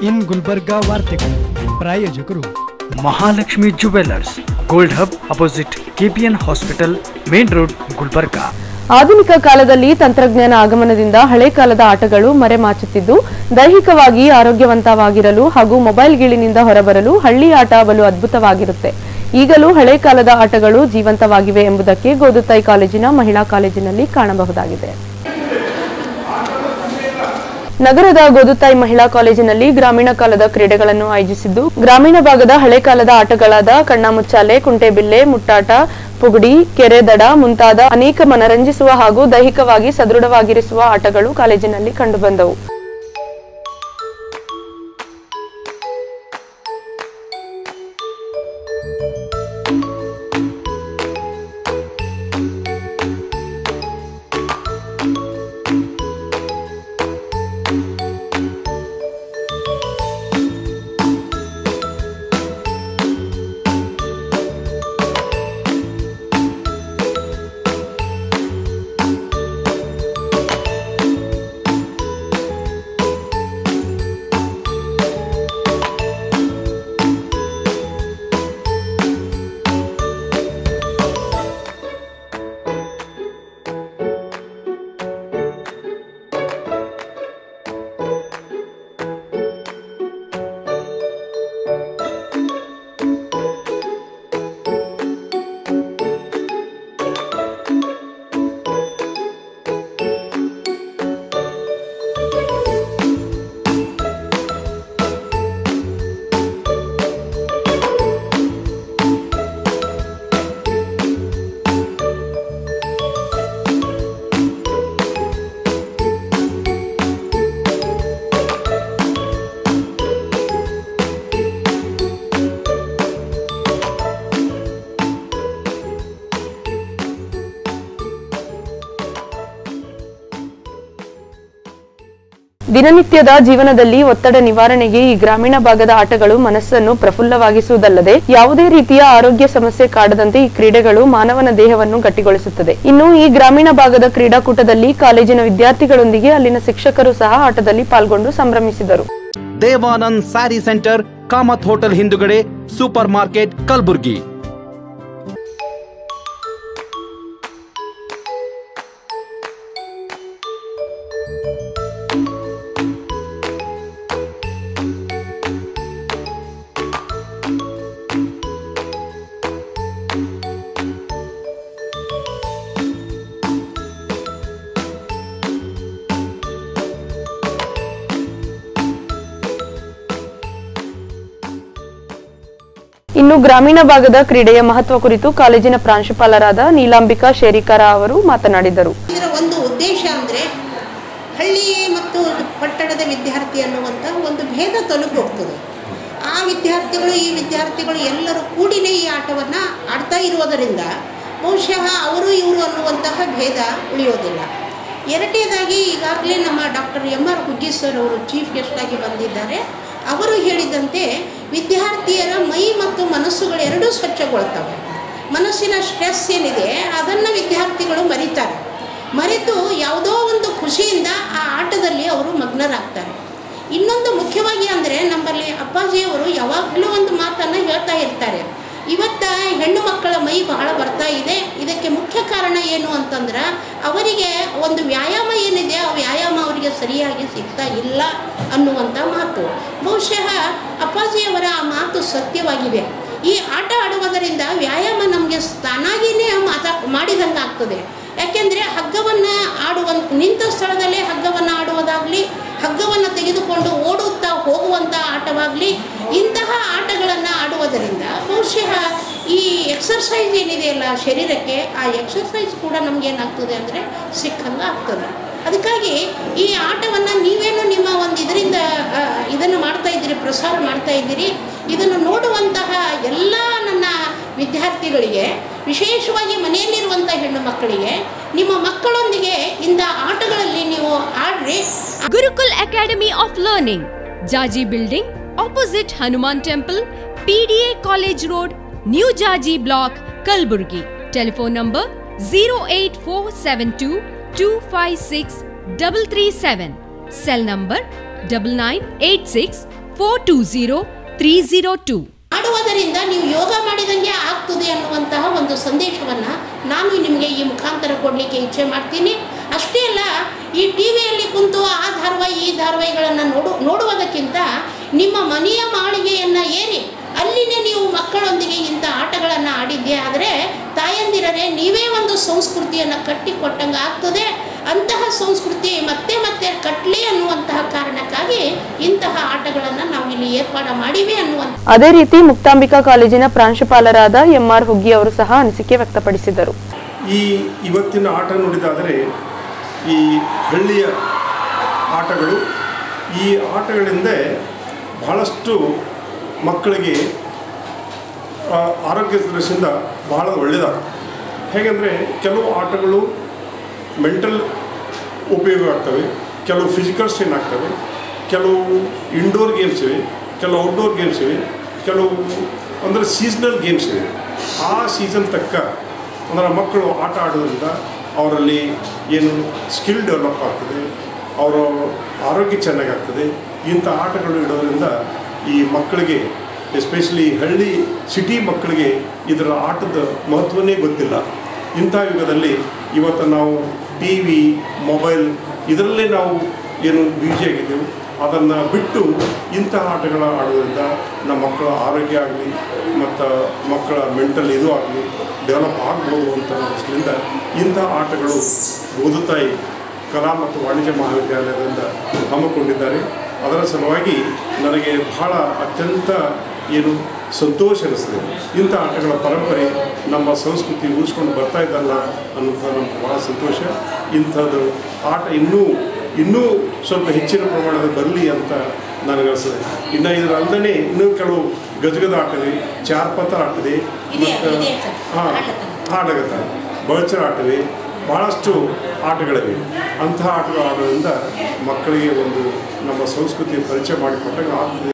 ಇನ್ ಗುಲ್ಬರ್ಗಾ ವಾರ್ತೆಗಳು ಪ್ರಾಯೋಜಕರು Mahalakshmi jewellers gold hub opposite KPN hospital main road Gulbarga ಆಧುನಿಕ ಕಾಲದಲ್ಲಿ ತಂತ್ರಜ್ಞಾನ ಆಗಮನದಿಂದ ಹಳೆ ಕಾಲದ ಆಟಗಳು ಮರೆಮಾಚುತ್ತಿದ್ದು ದೈಹಿಕವಾಗಿ ಆರೋಗ್ಯವಂತವಾಗಿರಲು ಹಾಗೂ ಮೊಬೈಲ್ ಗೀಳಿನಿಂದ ಹೊರಬರಲು ಹಳ್ಳಿ ಆಟ ಬಲು ಅದ್ಭುತವಾಗಿರುತ್ತೆ ಈಗಲೂ ಹಳೆ ಕಾಲದ ಆಟಗಳು ಜೀವಂತವಾಗಿವೆ ಎಂಬುದಕ್ಕೆ ಗೋದುತಾಯಿ ಕಾಲೇಜಿನ ಮಹಿಳಾ ಕಾಲೇಜಿನಲ್ಲಿ ಕಾಣಬಹುದಾಗಿದೆ ನಗರದ ಗೋದುತಾಯಿ ಮಹಿಳಾ ಕಾಲೇಜಿನಲ್ಲಿ ಗ್ರಾಮೀಣ ಕಾಲದ ಕ್ರೀಡೆಗಳನ್ನು ಆಯೋಜಿಸಿದ್ದು ಗ್ರಾಮೀಣ ಭಾಗದ ಹಳೆ ಕಾಲದ ಆಟಗಳಾದ ಕಣ್ಣಾಮುಚ್ಚಾಲೆ ಕುಂಟೆಬಿಲ್ಲೆ ಮುಟ್ಟಾಟ ಪುಗುಡಿ ಕೆರೆ ದಡ ಮುಂತಾದ ಅನೇಕ ಮನರಂಜಿಸುವ ಹಾಗೂ ದೈಹಿಕವಾಗಿ ಸದೃಢವಾಗಿರಿಸುವ ಆಟಗಳು ಕಾಲೇಜಿನಲ್ಲಿ ಕಂಡುಬಂದವು ದಿನನಿತ್ಯದ ಜೀವನದಲ್ಲಿ ಒತ್ತಡ ನಿವಾರಣೆಗೆ ಈ ಗ್ರಾಮೀಣ ಭಾಗದ ಆಟಗಳು ಮನಸ್ಸನ್ನು ಪ್ರಫುಲ್ಲವಾಗಿಸುವುದಲ್ಲದೆ ಯಾವುದೇ ರೀತಿಯ ಆರೋಗ್ಯ ಸಮಸ್ಯೆ ಕಾಡದಂತೆ ಈ ಕ್ರೀಡೆಗಳು ಮಾನವನ ದೇಹವನ್ನು ಗಟ್ಟಿಗೊಳಿಸುತ್ತದೆ ಇನ್ನು ಈ ಗ್ರಾಮೀಣ ಭಾಗದ ಕ್ರೀಡಾಕೂಟದಲ್ಲಿ ಕಾಲೇಜಿನ ವಿದ್ಯಾರ್ಥಿಗಳೊಂದಿಗೆ ಅಲ್ಲಿನ ಶಿಕ್ಷಕರು ಸಹ ಆಟದಲ್ಲಿ ಪಾಲ್ಗೊಂಡು ಸಂಭ್ರಮಿಸಿದರು ದೇವಾನಂದ್ ಸ್ಯಾರಿ ಸೆಂಟರ್ ಕಾಮತ್ ಹೋಟೆಲ್ ಹಿಂದುಗಡೆ ಸೂಪರ್ ಮಾರ್ಕೆಟ್ ಕಲಬುರ್ಗಿ ಇನ್ನು ಗ್ರಾಮೀಣ ಭಾಗದ ಕ್ರೀಡೆಯ ಮಹತ್ವ ಕುರಿತು ಕಾಲೇಜಿನ ಪ್ರಾಂಶುಪಾಲರಾದ ನೀಲಾಂಬಿಕಾ ಶೇರಿಕರ ಅವರು ಮಾತನಾಡಿದರು ಇದರ ಒಂದು ಉದ್ದೇಶ ಅಂದರೆ ಹಳ್ಳಿ ಮತ್ತು ಪಟ್ಟಣದ ವಿದ್ಯಾರ್ಥಿ ಅನ್ನುವಂಥ ಒಂದು ಭೇದ ತೊಲಗಿ ಹೋಗ್ತದೆ ಆ ವಿದ್ಯಾರ್ಥಿಗಳು ಈ ವಿದ್ಯಾರ್ಥಿಗಳು ಎಲ್ಲರೂ ಕೂಡಿನೇ ಈ ಆಟವನ್ನು ಆಡ್ತಾ ಇರುವುದರಿಂದ ಬಹುಶಃ ಅವರು ಇವರು ಅನ್ನುವಂತಹ ಭೇದ ಉಳಿಯೋದಿಲ್ಲ ಎರಡನೇದಾಗಿ ಈಗಾಗಲೇ ನಮ್ಮ doctor M R Huggi sir ಅವರು ಚೀಫ್ ಗೆಸ್ಟಾಗಿ ಬಂದಿದ್ದಾರೆ ಅವರು ಹೇಳಿದಂತೆ ವಿದ್ಯಾರ್ಥಿಯರ ಮೈ ಮತ್ತು ಮನಸ್ಸುಗಳು ಎರಡೂ ಸ್ವಚ್ಛಗೊಳ್ತವೆ ಮನಸ್ಸಿನ ಸ್ಟ್ರೆಸ್ ಏನಿದೆ ಅದನ್ನು ವಿದ್ಯಾರ್ಥಿಗಳು ಮರಿತಾರೆ ಮರೆತು ಯಾವುದೋ ಒಂದು ಖುಷಿಯಿಂದ ಆ ಆಟದಲ್ಲಿ ಅವರು ಮಗ್ನರಾಗ್ತಾರೆ ಇನ್ನೊಂದು ಮುಖ್ಯವಾಗಿ ಅಂದರೆ ನಮ್ಮಲ್ಲಿ ಅಪ್ಪಾಜಿಯವರು ಯಾವಾಗಲೂ ಒಂದು ಮಾತನ್ನು ಹೇಳ್ತಾ ಇರ್ತಾರೆ ಇವತ್ತ ಹೆಣ್ಣು ಮಕ್ಕಳ ಮೈ ಬಹಳ ಬರ್ತಾ ಇದೆ ಇದಕ್ಕೆ ಮುಖ್ಯ ಕಾರಣ ಏನು ಅಂತಂದ್ರೆ ಅವರಿಗೆ ಒಂದು ವ್ಯಾಯಾಮ ಏನಿದೆ ಆ ವ್ಯಾಯಾಮ ಅವರಿಗೆ ಸರಿಯಾಗಿ ಸಿಗ್ತಾ ಇಲ್ಲ ಅನ್ನುವಂಥ ಮಾತು ಬಹುಶಃ ಅಪ್ಪಾಜಿಯವರ ಆ ಮಾತು ಸತ್ಯವಾಗಿದೆ ಈ ಆಟ ಆಡುವುದರಿಂದ ವ್ಯಾಯಾಮ ನಮಗೆ ತಾನಾಗಿಯೇ ಮಾತಾ ಮಾಡಿದಂಗೆ ಆಗ್ತದೆ ಯಾಕೆಂದರೆ ಹಗ್ಗವನ್ನು ಆಡುವ ನಿಂತ ಸ್ಥಳದಲ್ಲೇ ಹಗ್ಗವನ್ನು ಆಡುವುದಾಗಲಿ ಹಗ್ಗವನ್ನು ತೆಗೆದುಕೊಂಡು ಓಡುತ್ತಾ ಹೋಗುವಂಥ ಆಟವಾಗಲಿ ಇಂತಹ ಆಟಗಳನ್ನು ಆಡುವುದರಿಂದ ಬಹುಶಃ ಈ ಎಕ್ಸರ್ಸೈಸ್ ಏನಿದೆಯಲ್ಲ ಶರೀರಕ್ಕೆ ಆ ಎಕ್ಸರ್ಸೈಸ್ ಕೂಡ ನಮಗೇನಾಗ್ತದೆ ಅಂದರೆ ಸಿಕ್ಕಂಗೆ ಆಗ್ತದೆ ಅದಕ್ಕಾಗಿ ಈ ಆಟವನ್ನು ನೀವೇನು ನಿಮ್ಮ ಒಂದು ಇದರಿಂದ ಇದನ್ನು ಮಾಡ್ತಾ ಇದ್ದೀರಿ ಪ್ರಸಾರ ಮಾಡ್ತಾ ಇದ್ದೀರಿ ಇದನ್ನು ನೋಡುವಂತಹ ಎಲ್ಲ ನನ್ನ ವಿದ್ಯಾರ್ಥಿಗಳಿಗೆ ವಿಶೇಷವಾಗಿ ಮನೆಯಲ್ಲಿರುವಂಥ ಹೆಣ್ಣು ಮಕ್ಕಳಿಗೆ ನಿಮ್ಮ ಮಕ್ಕಳೊಂದಿಗೆ ಇಂಥ ಆಟಗಳಲ್ಲಿ ನೀವು ಆಡ್ರಿ Gurukul Academy of Learning, Jaji Building, opposite Hanuman Temple, PDA College Road, New Jaji Block, Kalburgi. Telephone number 08472 256 337. Cell number 9986 four two zero three zero two ಮಾಡುವುದರಿಂದ ನೀವು ಯೋಗ ಮಾಡಿದಂಗೆ ಆಗ್ತದೆ ಅನ್ನುವಂತಹ ಒಂದು ಸಂದೇಶವನ್ನು ನಾನು ನಿಮಗೆ ಈ ಮುಖಾಂತರ ಕೊಡಲಿಕ್ಕೆ ಇಚ್ಛೆ ಮಾಡ್ತೀನಿ ಅಷ್ಟೇ ಅಲ್ಲ ಈ ಟಿ ವಿಯಲ್ಲಿ ಕುಂತು ಆ ಧಾರಾವಾಹಿ ಈ ಧಾರಾವಾಹಿಗಳನ್ನು ನೋಡು ನೋಡುವುದಕ್ಕಿಂತ ನಿಮ್ಮ ಮನೆಯ ಮಾಳಿಗೆಯನ್ನು ಏರಿ ಅಲ್ಲಿನೇ ನೀವು ಮಕ್ಕಳೊಂದಿಗೆ ಇಂಥ ಆಟಗಳನ್ನು ಆಡಿದ್ದೆ ಆದರೆ ತಾಯಂದಿರರೇ ನೀವೇ ಒಂದು ಸಂಸ್ಕೃತಿಯನ್ನು ಕಟ್ಟಿಕೊಟ್ಟಂಗೆ ಆಗ್ತದೆ ಅಂತಹ ಸಂಸ್ಕೃತಿ ಮತ್ತೆ ಮತ್ತೆ ಕಟ್ಲಿ ಅನ್ನುವಂತಹ ಕಾರಣಕ್ಕಾಗಿ ಇಂತಹ ಆಟಗಳನ್ನು ನಾವು ಇಲ್ಲಿ ಏರ್ಪಾಡು ಮಾಡಿವೆ ಅನ್ನುವಂಥ ಅದೇ ರೀತಿ ಮುಕ್ತಾಂಬಿಕಾ ಕಾಲೇಜಿನ ಪ್ರಾಂಶುಪಾಲರಾದ ಎಂ ಆರ್ ಹುಗ್ಗಿ ಅವರು ಸಹ ಅನಿಸಿಕೆ ವ್ಯಕ್ತಪಡಿಸಿದರು ಈ ಇವತ್ತಿನ ಆಟ ನೋಡಿದಾದರೆ ಈ ಹಳ್ಳಿಯ ಆಟಗಳು ಈ ಆಟಗಳಿಂದ ಬಹಳಷ್ಟು ಮಕ್ಕಳಿಗೆ ಆ, ಆರೋಗ್ಯ ದೃಷ್ಟಿಯಿಂದ ಬಹಳ ಒಳ್ಳೆಯದಾಗ ಹೇಗೆಂದರೆ ಕೆಲವು ಆಟಗಳು ಮೆಂಟಲ್ ಉಪಯೋಗ ಆಗ್ತವೆ ಕೆಲವು ಫಿಸಿಕಲ್ ಸ್ಟ್ರೈನ್ ಆಗ್ತವೆ ಕೆಲವು ಇಂಡೋರ್ ಗೇಮ್ಸ್ ಇವೆ ಕೆಲವು ಔಟ್ಡೋರ್ ಗೇಮ್ಸ್ ಇವೆ ಕೆಲವು ಅಂದರೆ ಸೀಸ್ನಲ್ ಗೇಮ್ಸ್ ಇವೆ ಆ ಸೀಸನ್ ತಕ್ಕ ಅಂದರೆ ಮಕ್ಕಳು ಆಟ ಆಡೋದ್ರಿಂದ ಅವರಲ್ಲಿ ಏನು ಸ್ಕಿಲ್ ಡೆವಲಪ್ ಆಗ್ತದೆ ಅವರ ಆರೋಗ್ಯ ಚೆನ್ನಾಗಾಗ್ತದೆ ಇಂಥ ಆಟಗಳು ಇಡೋದ್ರಿಂದ ಈ ಮಕ್ಕಳಿಗೆ ಎಸ್ಪೆಷಲಿ ಹಳ್ಳಿ ಸಿಟಿ ಮಕ್ಕಳಿಗೆ ಇದರ ಆಟದ ಮಹತ್ವನೇ ಗೊತ್ತಿಲ್ಲ ಇಂಥ ಯುಗದಲ್ಲಿ ಇವತ್ತು ನಾವು ಟಿ ವಿ ಮೊಬೈಲ್ ಇದರಲ್ಲೇ ನಾವು ಏನು ಬ್ಯುಸಿ ಆಗಿದ್ದೆವು ಅದನ್ನು ಬಿಟ್ಟು ಇಂತಹ ಆಟಗಳ ಆಡೋದ್ರಿಂದ ನಮ್ಮ ಮಕ್ಕಳ ಆರೋಗ್ಯ ಆಗಲಿ ಮತ್ತು ಮಕ್ಕಳ ಮೆಂಟಲ್ ಇದು ಆಗಲಿ ಡೆವಲಪ್ ಆಗ್ಬೋದು ಅಂತ ದೃಷ್ಟಿಯಿಂದ ಇಂಥ ಆಟಗಳು ಬೋಧತಾಯಿ ಕಲಾ ಮತ್ತು ವಾಣಿಜ್ಯ ಮಹಾವಿದ್ಯಾಲಯದಿಂದ ಹಮ್ಮಿಕೊಂಡಿದ್ದಾರೆ ಅದರ ಸಲುವಾಗಿ ನನಗೆ ಬಹಳ ಅತ್ಯಂತ ಏನು ಸಂತೋಷ ಅನಿಸ್ತದೆ ಇಂಥ ಆಟಗಳ ಪರಂಪರೆ ನಮ್ಮ ಸಂಸ್ಕೃತಿ ಉಳಿಸ್ಕೊಂಡು ಬರ್ತಾ ಇದ್ದಲ್ಲ ಅನ್ನೋದು ನಮ್ಗೆ ಭಾಳ ಸಂತೋಷ ಇಂಥದ್ದು ಆಟ ಇನ್ನೂ ಇನ್ನೂ ಸ್ವಲ್ಪ ಹೆಚ್ಚಿನ ಪ್ರಮಾಣದಲ್ಲಿ ಬರಲಿ ಅಂತ ನನಗನ್ನಿಸ್ತದೆ ಇನ್ನು ಇದರ ಅಲ್ಲದೆ ಇನ್ನೂ ಕೆಲವು ಗಜಗದ ಆಟವೆ ಚಾರ್ಪತ್ರ ಆಟದೆ ಇದೆ, ಮತ್ತು ಇದೆ ಸರ್. ಹಾಂ ಆಟದ. ಆಟಗತ್ತ ಬಳಚರ ಆಟವೆ ಭಾಳಷ್ಟು ಆಟಗಳಿವೆ ಅಂತಹ ಆಟಗಳು ಆಡೋದ್ರಿಂದ ಮಕ್ಕಳಿಗೆ ಒಂದು ನಮ್ಮ ಸಂಸ್ಕೃತಿ ಪರಿಚಯ ಮಾಡಿಕೊಟ್ಟಾಗ ಆಗ್ತದೆ